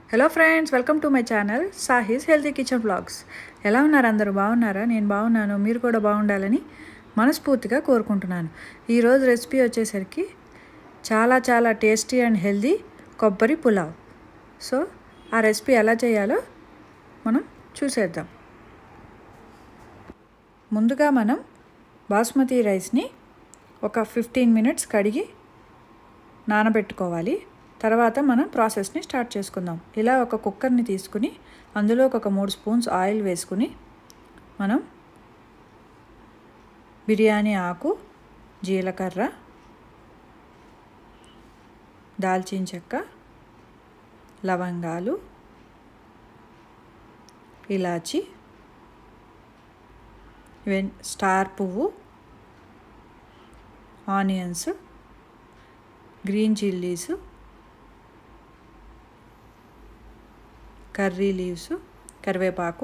hello friends welcome to my channel Sahi's healthy kitchen blogs ఎలా ఉన్నారు అందరూ బాగున్నారా నేను బాగున్నాను మీరు కూడా బాగుండాలని మనస్ఫూర్తిగా కోరుకుంటున్నాను ఈరోజు రెసిపీ వచ్చేసరికి చాలా చాలా టేస్టీ అండ్ హెల్దీ కొబ్బరి పులావ్ సో ఆ రెసిపీ ఎలా చేయాలో మనం చూసేద్దాం ముందుగా మనం బాస్మతి రైస్ని ఒక ఫిఫ్టీన్ మినిట్స్ కడిగి నానబెట్టుకోవాలి తర్వాత మనం ప్రాసెస్ని స్టార్ట్ చేసుకుందాం ఇలా ఒక కుక్కర్ని తీసుకుని అందులో ఒక మూడు స్పూన్స్ ఆయిల్ వేసుకుని మనం బిర్యానీ ఆకు జీలకర్ర దాల్చిన చెక్క లవంగాలు ఇలాచి వెన్ స్టార్ పువ్వు onions green chillies curry leaves కరివేపాకు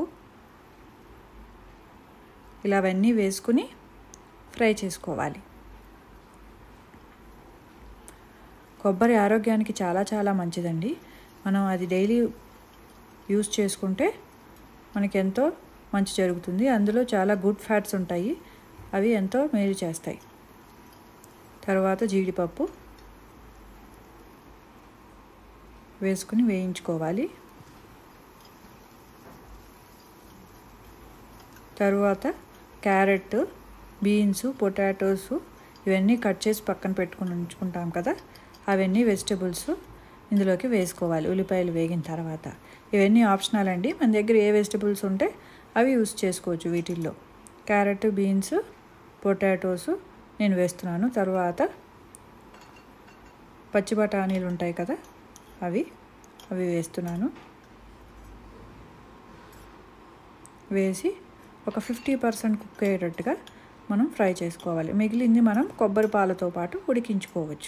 ఇలా అవన్నీ వేసుకుని ఫ్రై చేసుకోవాలి కొబ్బరి ఆరోగ్యానికి చాలా చాలా మంచిదండి మనం అది డైలీ యూస్ చేసుకుంటే మనకి ఎంతో మంచి జరుగుతుంది అందులో చాలా గుడ్ ఫ్యాట్స్ ఉంటాయి అవి ఎంతో మేలు చేస్తాయి తర్వాత జీడిపప్పు వేసుకుని వేయించుకోవాలి తరువాత క్యారెట్ బీన్స్ పొటాటోస్ ఇవన్నీ కట్ చేసి పక్కన పెట్టుకుని ఉంచుకుంటాం కదా అవన్నీ వెజిటబుల్స్ ఇందులోకి వేసుకోవాలి ఉల్లిపాయలు వేగిన తర్వాత ఇవన్నీ ఆప్షనల్ అండి మన దగ్గర ఏ వెజిటబుల్స్ ఉంటే అవి యూస్ చేసుకోవచ్చు వీటిల్లో క్యారెట్ బీన్స్ పొటాటోస్ నేను వేస్తున్నాను తర్వాత పచ్చి బఠానీలు ఉంటాయి కదా అవి అవి వేస్తున్నాను వేసి ఒక ఫిఫ్టీ పర్సెంట్ కుక్ అయ్యేటట్టుగా మనం ఫ్రై చేసుకోవాలి మిగిలింది మనం కొబ్బరి పాలతో పాటు ఉడికించుకోవచ్చు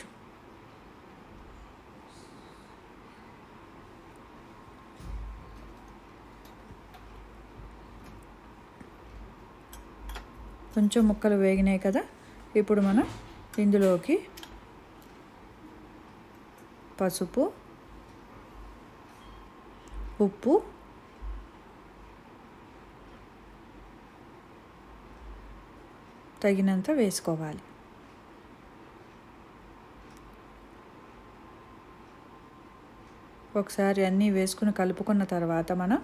కొంచెం ముక్కలు వేగినాయి కదా ఇప్పుడు మనం ఇందులోకి పసుపు ఉప్పు తగినంత వేసుకోవాలి ఒకసారి అన్నీ వేసుకుని కలుపుకున్న తర్వాత మనం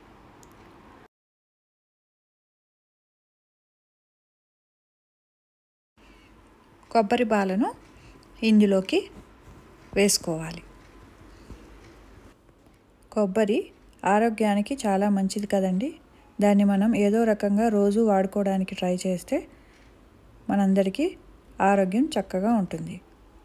కొబ్బరి బాలను ఇందులోకి వేసుకోవాలి కొబ్బరి ఆరోగ్యానికి చాలా మంచిది కదండి దాన్ని మనం ఏదో రకంగా రోజు వాడుకోవడానికి ట్రై చేస్తే మనందరికీ ఆరోగ్యం చక్కగా ఉంటుంది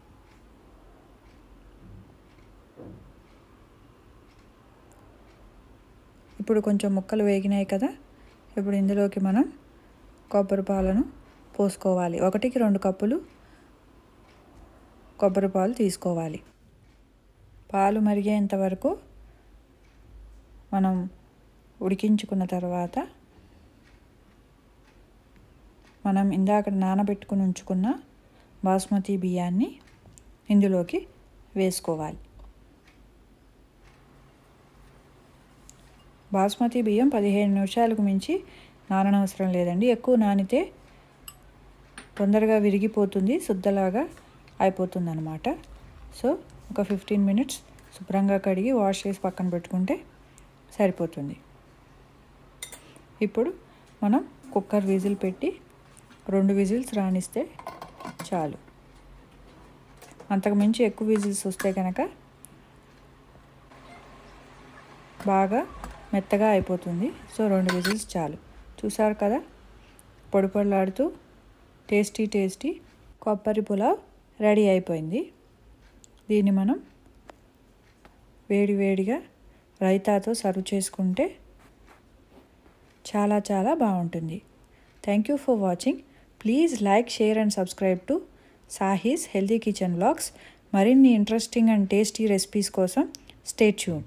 ఇప్పుడు కొంచెం ముక్కలు వేగినాయి కదా ఇప్పుడు ఇందులోకి మనం కొబ్బరి పాలను పోసుకోవాలి ఒకటికి రెండు కప్పులు కొబ్బరి పాలు తీసుకోవాలి పాలు మరిగేంత వరకు మనం ఉడికించుకున్న తర్వాత మనం ఇందాక నానబెట్టుకుని ఉంచుకున్న బాస్మతి బియ్యాన్ని ఇందులోకి వేసుకోవాలి బాస్మతి బియ్యం పదిహేను నిమిషాలకు మించి నాననవసరం లేదండి ఎక్కువ నానితే తొందరగా విరిగిపోతుంది శుద్ధలాగా అయిపోతుంది అనమాట సో ఒక ఫిఫ్టీన్ మినిట్స్ శుభ్రంగా కడిగి వాష్ చేసి పక్కన పెట్టుకుంటే సరిపోతుంది ఇప్పుడు మనం కుక్కర్ విజిల్ పెట్టి రెండు విజిల్స్ రాణిస్తే చాలు అంతకుమించి ఎక్కువ విజిల్స్ వస్తే కనుక బాగా మెత్తగా అయిపోతుంది సో రెండు విజిల్స్ చాలు చూసారు కదా పొడి పొడిలాడుతూ టేస్టీ టేస్టీ కొబ్బరి పులావ్ రెడీ అయిపోయింది దీన్ని మనం వేడి వేడిగా రైతాతో సర్వ్ చేసుకుంటే చాలా చాలా బాగుంటుంది thank you for watching please like share and subscribe to Sahi's healthy kitchen blogs మరిన్ని ఇంట్రెస్టింగ్ అండ్ టేస్టీ రెసిపీస్ కోసం స్టే ట్యూన్